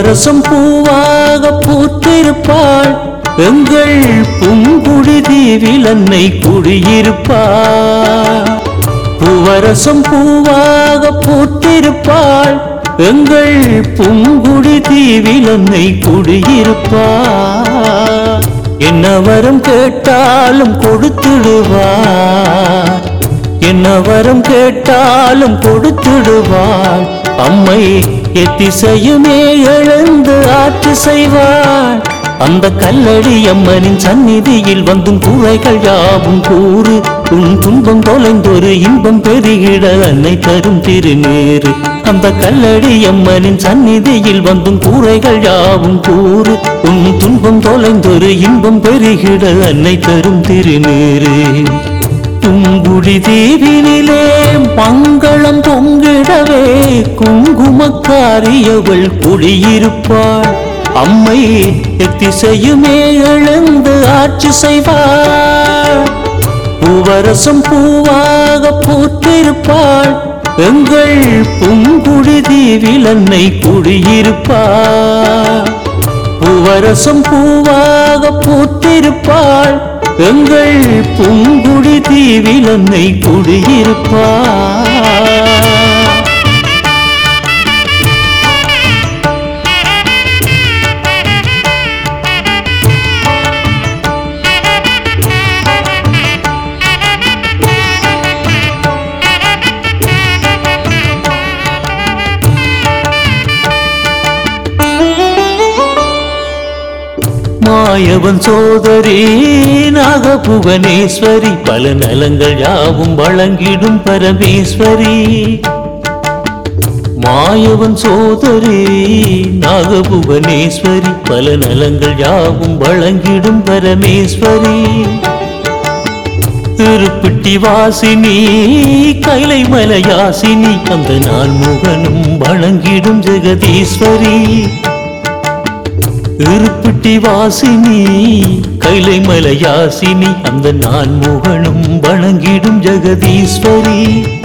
பூவரசம் பூவாக பூத்திருப்பாள் எங்கள் பூங்குடி தீவில் அன்னை குடியிருப்பாள் பூவரசம் பூவாக பூத்திருப்பாள் எங்கள் பூங்குடி தீவில் அன்னை குடியிருப்பாள் என்ன வரம் கேட்டாலும் கொடுத்துடுவார் என்ன வரம் கேட்டாலும் கொடுத்துடுவாள் அம்மை எத்திசையுமே எழுந்து ஆட்சி செய்வாள் அந்த கல்லடி அம்மனின் சந்நிதியில் வந்தும் குறைகள் யாவும் கூறு உன் துன்பம் தொலைந்தொரு இன்பம் பெருகிட அன்னை தரும் திருநீரு அந்த கல்லடி அம்மனின் சந்நிதியில் வந்தும் கூரைகள் யாவும் கூறு உன் துன்பம் தொலைந்தொரு இன்பம் பெருகிட அன்னை தரும் திருநீரு துங்குடி தீவினிலே மங்களம் பொங்கிடவே குங்குமக்காரியவள் குடியிருப்பாள் அம்மை எத்திசையுமே எழுந்து ஆட்சி செய்வாள் பூவரசம் பூவாக பூத்திருப்பாள் எங்கள் பூங்குடி தீவில் அன்னை குடியிருப்பாள் பூவரசம் பூவாக பூத்திருப்பாள் எங்கள் பூங்குடி தீவில் அன்னை குடியிருப்பாள் மாயவன் சோதரி நாகபுவனேஸ்வரி பல நலங்கள் யாவும் வழங்கிடும் பரமேஸ்வரி மாயவன் சோதரி நாகபுவனேஸ்வரி பல நலங்கள் யாவும் வழங்கிடும் பரமேஸ்வரி திருப்பிட்டி வாசினி கைலை மலையாசினி அந்த நான் முகனும் வழங்கிடும் ஜெகதீஸ்வரி இருப்பிட்டி வாசினி கைலை மலையாசினி அந்த நான் முகனும் வணங்கிடும் ஜெகதீஸ்வரி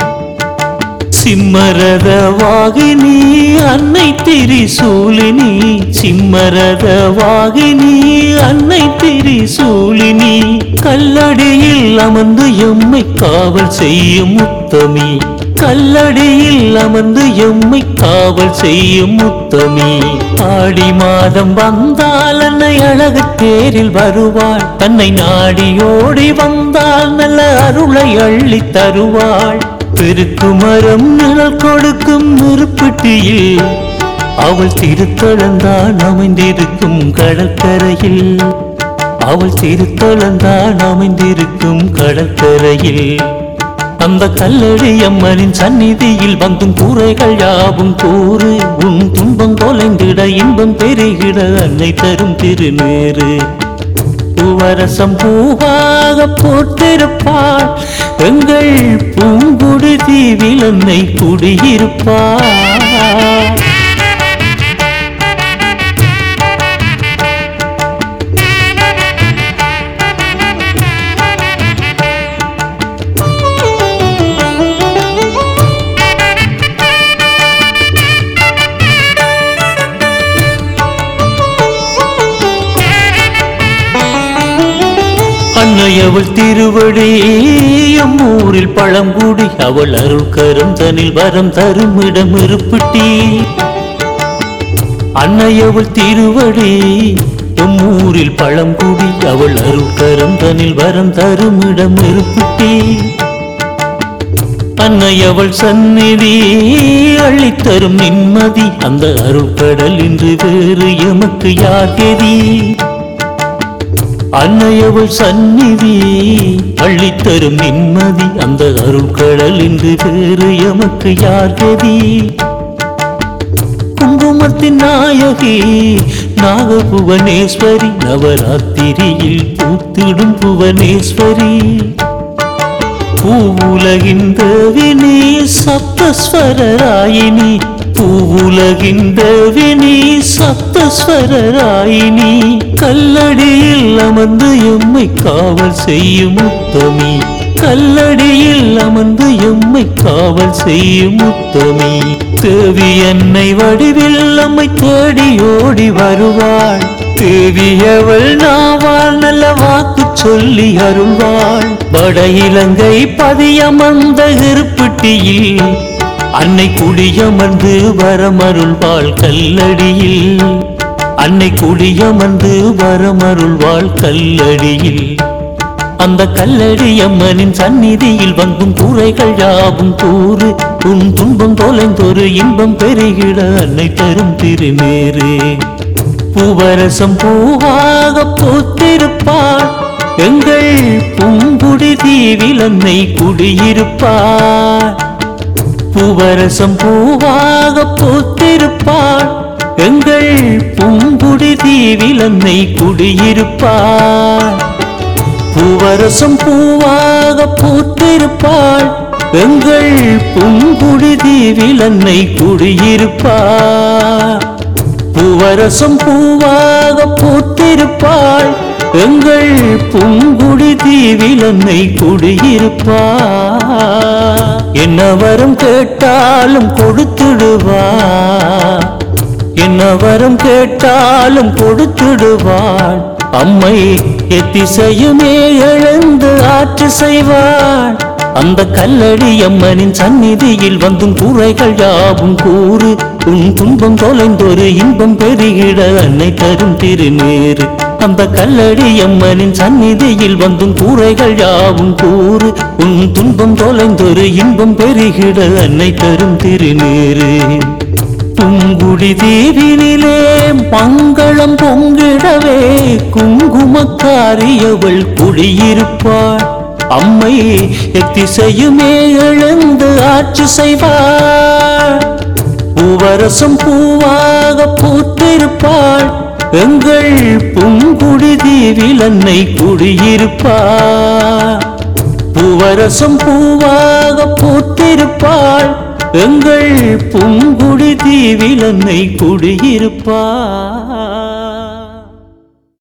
சிம்மரத வாகினி அன்னை திரிசூலினி சிம்மரத வாகினி அன்னை திரிசூலினி கல்லடியில் அமர்ந்து எம்மை காவல் செய்யும் முத்தமி கல்லடியில் அமர்ந்து எம்மை காவல் செய்யும் முத்தமி ஆடி மாதம் வந்தால் அன்னை அழகு தேரில் வருவாள் தன்னை நாடி ஓடி வந்தால் நல்ல அருளை அள்ளி தருவாள் பெருக்கு மரம் நிழல் கொடுக்கும் நெருப்பட்டியில் அவள் திருத்தளந்தான் அமைந்திருக்கும் கடற்கரையில் அவள் திருத்தளந்தான் அமைந்திருக்கும் கடற்கரையில் அந்த கல்லடி அம்மனின் சந்நிதியில் வந்தும் கூரைகள் யாவும் கூறு உன் துன்பம் தொலைந்திட இன்பம் பெருகிட அன்னை தரும் திருநேறு பூவரசம் பூவாக போட்டிருப்பாள் எங்கள் பூங்குடி தீவில் அன்னை குடியிருப்பாள் அன்னை அவள் திருவடி அம்மூரில் பழங்குடி அவள் அருள் கரம் தனில் வரம் தரும் இடம் இருப்பிட்டி அன்னை அவள் திருவடி எம்மூரில் பழங்குடி அவள் அருள் கரம் தனில் வரம் தரும் இடம் இருப்பிட்டி அன்னை அவள் சந்நிதி அள்ளித்தரும் நிம்மதி அந்த அருள் கடல் இன்று வேறு எமக்கு யார் கெதி அன்னையவள் சந்நிதி அள்ளித்தரும் நிம்மதி அந்த அருள் கடல் இன்று வேறு எமக்கு யார் கதி குங்குமத்தின் நாயகி நாகபுவனேஸ்வரி நவராத்திரியில் பூத்திடும் புவனேஸ்வரி பூவுலகின் தேவினி சப்தஸ்வரராயினி பூவுலகின் தேவினி சப்தஸ்வரராயினி கல்லடியில் அமர்ந்து எம்மை காவல் செய்யும் முத்தமி கல்லடியில் அமர்ந்து எம்மை காவல் செய்யும் முத்தமே தேவி என்னை வடிவில் நம்மை தேடி ஓடி வருவாள் தேவியவள் நாவாள் நல்ல வாக்கு சொல்லி அருள்வாள் வட இலங்கை பதியமர்ந்த இருப்பிட்டியில் அன்னை குடியமர்ந்து வரமருள்வாள் கல்லடியில் அன்னை குடியமர்ந்து வரமருள்வாள் கல்லடியில் அந்த கல்லடி அம்மனின் சந்நிதியில் வந்தும் கூரைகள் யாவும் கூறு உன் துன்பம் தொலைந்தொரு இன்பம் பெருகிட அன்னை தரும் திருநேரு பூவரசம் பூவாக பூத்திருப்பாள் எங்கள் பூங்குடி தீவில் அன்னை குடியிருப்பாள் பூவரசம் பூவாக பூத்திருப்பாள் எங்கள் பூங்குடி தீவில் அன்னை குடியிருப்பாள் பூவரசம் பூவாக பூத்திருப்பாள் எங்கள் பூங்குடி தீவில் அன்னை குடியிருப்பாள் பூவரசம் பூவாக பூத்திருப்பாள் எங்கள் பூங்குடி தீவில் அன்னை குடியிருப்பாள் என்ன வரம் கேட்டாலும் கொடுத்துடுவா என்ன வரம் கேட்டாலும் கொடுத்துடுவாள் அம்மை எத்திசையுமே எழுந்து ஆற்று செய்வாள் அந்த கல்லடி அம்மனின் சந்நிதியில் வந்தும் கூரைகள் யாவும் கூறு உன் துன்பம் தொலைந்தொரு இன்பம் பெருகிட அன்னை தரும் திருநேரு அந்த கல்லடி அம்மனின் சந்நிதியில் வந்தும் கூரைகள் யாவும் கூறு உன் துன்பம் தொலைந்தொரு இன்பம் பெருகிட அன்னை தரும் திருநேரு பூங்குடி தீவினிலே மங்களம் பொங்கிடவே குங்குமக்காரியவள் குடியிருப்பாள் அம்மை எத்திசையுமே எழுந்து ஆட்சி செய்வாள் பூவரசம் பூவாக பூத்திருப்பாள் எங்கள் பூங்குடி தீவில் அன்னை குடியிருப்பாள் பூவரசம் பூவாக பூத்திருப்பாள் எங்கள் பூங்குடி தீவில் அன்னை குடியிருப்பாள்